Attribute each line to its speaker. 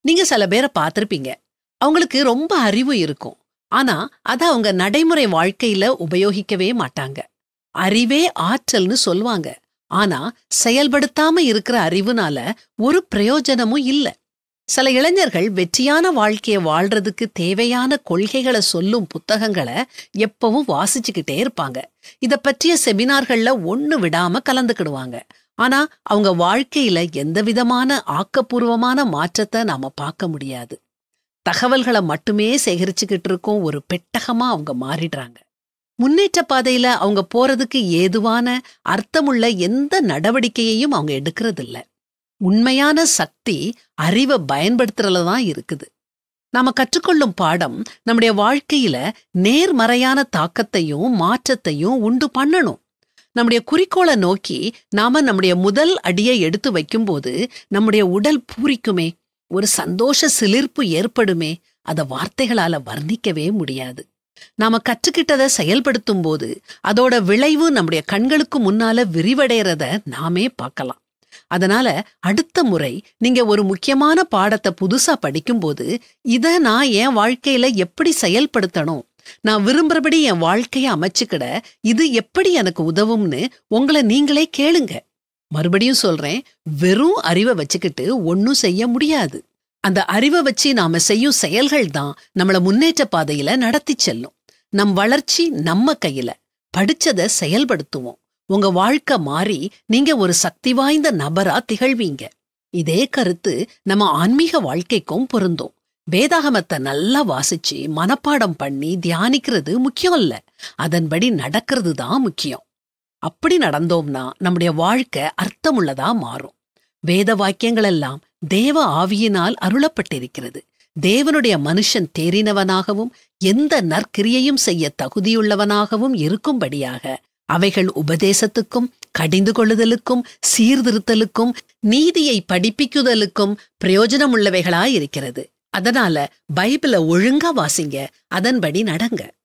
Speaker 1: நீங்க சில பேரை பார்த்திருப்பீங்க அவங்களுக்கு ரொம்ப அறிவு இருக்கும் ஆனா அத அவங்க நடைமுறை வாழ்க்கையில உபயோகிக்கவே மாட்டாங்க அறிவே ஆற்றல்னு சொல்லுவாங்க ஆனா செயல்படுத்தாம இருக்கிற அறிவுனால ஒரு பிரயோஜனமும் இல்ல சில இளைஞர்கள் வெற்றியான வாழ்க்கைய வாழ்றதுக்கு தேவையான கொள்கைகளை சொல்லும் புத்தகங்களை எப்பவும் வாசிச்சுக்கிட்டே இருப்பாங்க இத பற்றிய செமினார்கள்ல ஒண்ணு விடாம கலந்துக்கிடுவாங்க ஆனா அவங்க வாழ்க்கையில எந்த விதமான ஆக்கப்பூர்வமான மாற்றத்தை நாம பார்க்க முடியாது தகவல்களை மட்டுமே சேகரிச்சுக்கிட்டு இருக்கும் ஒரு பெட்டகமா அவங்க மாறிடுறாங்க முன்னேற்ற பாதையில அவங்க போறதுக்கு ஏதுவான அர்த்தமுள்ள எந்த நடவடிக்கையையும் அவங்க எடுக்கிறதில்ல உண்மையான சக்தி அறிவை பயன்படுத்துறதுல தான் இருக்குது நாம கற்றுக்கொள்ளும் பாடம் நம்முடைய வாழ்க்கையில நேர்மறையான தாக்கத்தையும் மாற்றத்தையும் உண்டு பண்ணணும் நம்முடைய குறிக்கோளை நோக்கி நாம நம்முடைய முதல் அடியை எடுத்து வைக்கும்போது நம்முடைய உடல் பூரிக்குமே ஒரு சந்தோஷ சிலிர்ப்பு ஏற்படுமே அத வார்த்தைகளால வர்ணிக்கவே முடியாது நாம கற்றுக்கிட்டதை செயல்படுத்தும் போது அதோட விளைவு நம்முடைய கண்களுக்கு முன்னால விரிவடைறத நாமே பார்க்கலாம் அதனால அடுத்த முறை நீங்க ஒரு முக்கியமான பாடத்தை புதுசா படிக்கும்போது இத நான் என் வாழ்க்கையில எப்படி செயல்படுத்தணும் நான் விரும்புறபடி என் வாழ்க்கைய அமைச்சுக்கிட இது எப்படி எனக்கு உதவும்னு உங்களை நீங்களே கேளுங்க மறுபடியும் சொல்றேன் வெறும் அறிவை வச்சுக்கிட்டு ஒன்னும் செய்ய முடியாது அந்த அறிவை வச்சு நாம செய்யும் செயல்கள் தான் நம்மள முன்னேற்ற பாதையில நடத்தி செல்லும் நம் வளர்ச்சி நம்ம கையில படிச்சத செயல்படுத்துவோம் உங்க வாழ்க்கை மாறி நீங்க ஒரு சக்தி வாய்ந்த நபரா திகழ்வீங்க இதே கருத்து நம்ம ஆன்மீக வாழ்க்கைக்கும் பொருந்தும் வேதாகமத்தை நல்லா வாசிச்சு மனப்பாடம் பண்ணி தியானிக்கிறது முக்கியம் இல்ல அதன்படி நடக்கிறது தான் முக்கியம் அப்படி நடந்தோம்னா நம்முடைய வாழ்க்கை அர்த்தமுள்ளதா மாறும் வேத வாக்கியங்கள் எல்லாம் தேவ ஆவியினால் அருளப்பட்டிருக்கிறது தேவனுடைய மனுஷன் தேறினவனாகவும் எந்த நற்கிரியையும் செய்ய தகுதியுள்ளவனாகவும் இருக்கும்படியாக அவைகள் உபதேசத்துக்கும் கடிந்து கொள்ளுதலுக்கும் சீர்திருத்தலுக்கும் நீதியை படிப்பிக்குதலுக்கும் பிரயோஜனமுள்ளவைகளாயிருக்கிறது அதனால பைபிள ஒழுங்கா வாசிங்க அதன்படி நடங்க